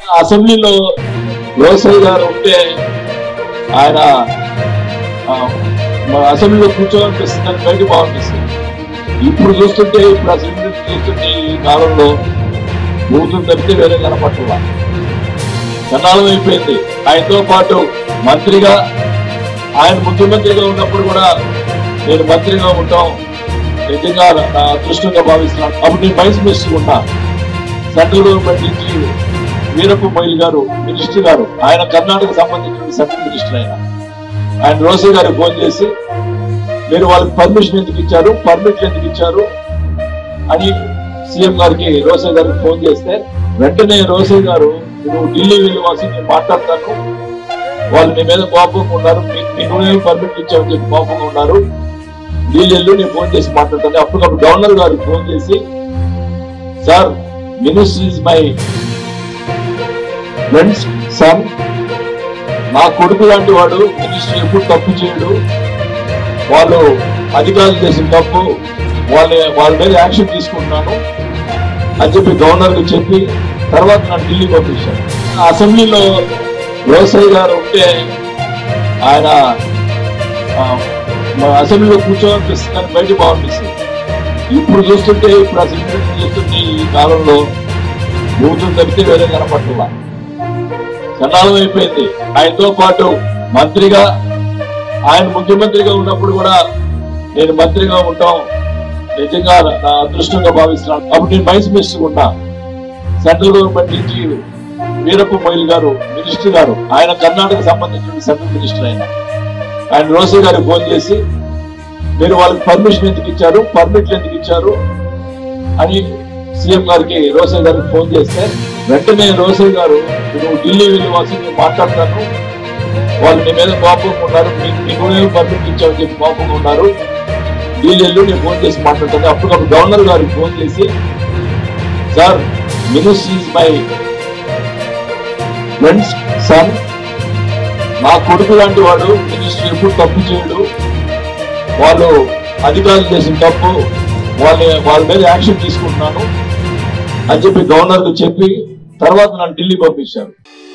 అసెంబ్లీలో రోసయ్య గారు ఉంటే ఆయన ఆ, మన అసెంబ్లీలో కూర్చోవాలనిపిస్తుందని బయట బాగుంటుంది ఇప్పుడు చూస్తుంటే ఇప్పుడు అసెంబ్లీ చూస్తుంటే ఈ కాలంలో భూతులు తప్పితే వేరే కనపట్ల కన్నాళం అయిపోయింది ఆయనతో పాటు మంత్రిగా ఆయన ముఖ్యమంత్రిగా ఉన్నప్పుడు కూడా నేను మంత్రిగా ఉంటాం నిజంగా నా అదృష్టంగా భావిస్తున్నాను అప్పుడు నేను వైస్ మినిస్టర్ ఉన్నా సెంట్రల్ గవర్నమెంట్ నుంచి వీరప్ప మొయిల్ గారు మినిస్టర్ గారు ఆయన కర్ణాటక సంబంధించిన సెంట్రల్ మినిస్టర్ ఆయన ఆయన రోసే గారికి ఫోన్ చేసి మీరు వాళ్ళకి పర్మిషన్ ఎందుకు ఇచ్చారు పర్మిట్లు ఎందుకు ఇచ్చారు అని సీఎం గారికి రోసే గారికి ఫోన్ చేస్తే వెంటనే రోసే గారు నువ్వు ఢిల్లీ వెళ్ళి వాసి నేను మాట్లాడతాను వాళ్ళు నీ మీద కోపంగా ఉన్నారు మీ- మీ నువ్వే పర్మిట్ ఇచ్చావని చెప్పి కోపంగా ఉన్నారు ఢిల్లీ వెళ్ళి నేను ఫోన్ చేసి మాట్లాడతాను అప్పటికప్పుడు గవర్నర్ గారికి ఫోన్ చేసి sir minister is my friend's son నా కొడుకు లాంటి వాడు మినిస్టర్ ఎప్పుడు తప్పు చేయడు వాళ్ళు అధికారులు చేసిన తప్పు వాళ్ళ వాళ్ళ మీద యాక్షన్ తీసుకుంటున్నాను అని చెప్పి గవర్నర్ కు చెప్పి తర్వాత నన్ను ఢిల్లీ పంపించాను అసెంబ్లీలో రోసయ్య గారు ఉంటే ఆయన ఆ, మన అసెంబ్లీలో కూర్చోవాలనిపిస్తుందని బయట బాగుంటుంది ఇప్పుడు చూస్తుంటే ఇప్పుడు అసెంబ్లీ చూస్తుంటే ఈ కాలంలో భూతులు తప్పితే వేరే కనపట్ల కన్నాళం అయిపోయింది ఆయనతో పాటు మంత్రిగా ఆయన ముఖ్యమంత్రిగా ఉన్నప్పుడు కూడా నేను మంత్రిగా ఉంటాం నిజంగా నా అదృష్టంగా భావిస్తున్నాను అప్పుడు నేను వైస్ మినిస్టర్ ఉన్నా సెంట్రల్ గవర్నమెంట్ నుంచి వీరప్ప మొయిల్ గారు మినిస్టర్ గారు ఆయన కర్ణాటక సంబంధించిన సెంట్రల్ మినిస్టర్ ఆయన ఆయన రోసే గారికి ఫోన్ చేసి మీరు వాళ్ళకి పర్మిషన్ ఎందుకు ఇచ్చారు పర్మిట్లు ఎందుకు ఇచ్చారు అని సీఎం గారికి రోసే గారికి ఫోన్ చేస్తే వెంటనే రోసే గారు నువ్వు ఢిల్లీ వెళ్ళి వాసి నేను మాట్లాడతాను వాళ్ళు నీ మీద కోపంగా ఉన్నారు మీ- మీ నువ్వే పర్మిట్ ఇచ్చావని చెప్పి కోపంగా ఉన్నారు ఢిల్లీ వెళ్ళి నేను ఫోన్ చేసి మాట్లాడతాను అప్పటికప్పుడు గవర్నర్ గారికి ఫోన్ చేసి sir minister is my friend's son నా కొడుకు లాంటి వాడు మినిస్టర్ ఎప్పుడు తప్పు చేయడు వాళ్ళు అధికారులు చేసిన తప్పు వాళ్ళ వాళ్ళ మీద యాక్షన్ తీసుకుంటున్నాను అని చెప్పి గవర్నర్ కు చెప్పి తర్వాత నన్ను ఢిల్లీ పంపించారు